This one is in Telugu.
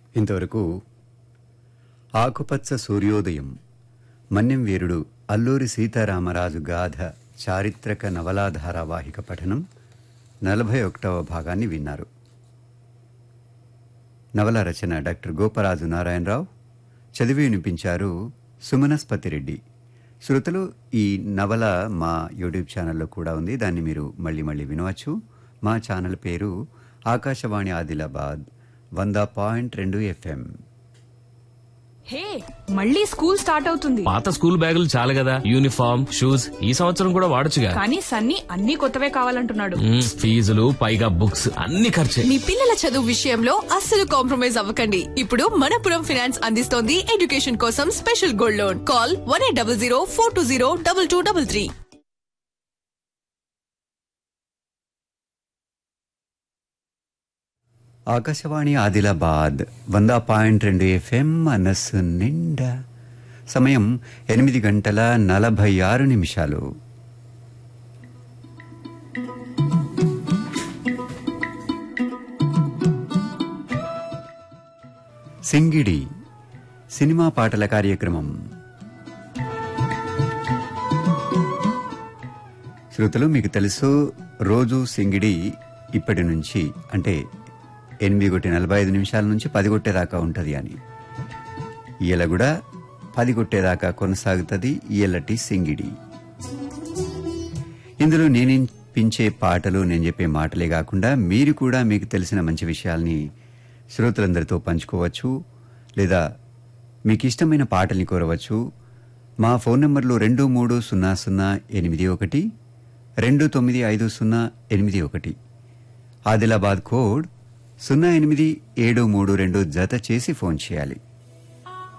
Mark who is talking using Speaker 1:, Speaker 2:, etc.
Speaker 1: ఇంతవరకు ఆకుపచ్చ సూర్యోదయం మన్యం వీరుడు అల్లూరి సీతారామరాజు గాథ చారిత్రక నవలా ధారావాహిక పఠనం నలభై ఒకటవ భాగాన్ని విన్నారు నవల రచన డాక్టర్ గోపరాజు నారాయణరావు చదివి వినిపించారు సుమనస్పతిరెడ్డి శ్రోతలు ఈ నవల మా యూట్యూబ్ ఛానల్లో కూడా ఉంది దాన్ని మీరు మళ్ళీ మళ్ళీ వినవచ్చు మా ఛానల్ పేరు ఆకాశవాణి ఆదిలాబాద్ వంద పాయింట్ రెండు ఎఫ్ఎం
Speaker 2: హే మళ్ళీ స్కూల్ స్టార్ట్ అవుతుంది
Speaker 3: పాత స్కూల్ బ్యాగులు చాలు కదా యూనిఫామ్ షూస్ ఈ సంవత్సరం కూడా వాడొచ్చుగా
Speaker 2: కానీ సన్నీ అన్ని కొత్తవే కావాలంటున్నాడు
Speaker 3: మ్మ్, ఫీజులు పైగా బుక్స్ అన్ని ఖర్చే
Speaker 4: మీ పిల్లల చదువు విషయంలో అస్సలు కాంప్రమైజ్ అవ్వకండి ఇప్పుడు మనపురం ఫైనాన్స్ అందిస్తోంది ఎడ్యుకేషన్ కోసం special gold loan call one eight double zero four two zero double two double three
Speaker 1: Akashvani Adilabad వంద పాయింట్ రెండు ఎఫ్ఎం మనస్సు నిండా సమయం ఎనిమిది గంటల నలభై ఆరు నిమిషాలు సింగిడి సినిమా పాటల కార్యక్రమం శ్రోతలు మీకు తెలుసు రోజు సింగిడి ఇప్పటి నుంచి అంటే ఎనిమిది కొట్టి నలభై ఐదు నిమిషాల నుంచి పది కొట్టేదాకా ఉంటుంది అని ఇయ్యల కూడా పది కొట్టేదాకా కొనసాగుతుంది ఇయ్యలటి సింగిడి ఇందులో నేనింపించే పాటలు నేను చెప్పే మాటలే కాకుండా మీరు కూడా మీకు తెలిసిన మంచి విషయాల్ని శ్రోతలందరితో పంచుకోవచ్చు లేదా మీకు ఇష్టమైన పాటల్ని కోరవచ్చు మా ఫోన్ నంబర్లు రెండు మూడు సున్నా సున్నా ఎనిమిది ఒకటి రెండు తొమ్మిది ఐదు సున్నా ఎనిమిది ఒకటి ఆదిలాబాద్ కోడ్ సున్నా ఎనిమిది ఏడు మూడు రెండు జత చేసి ఫోన్ చేయాలి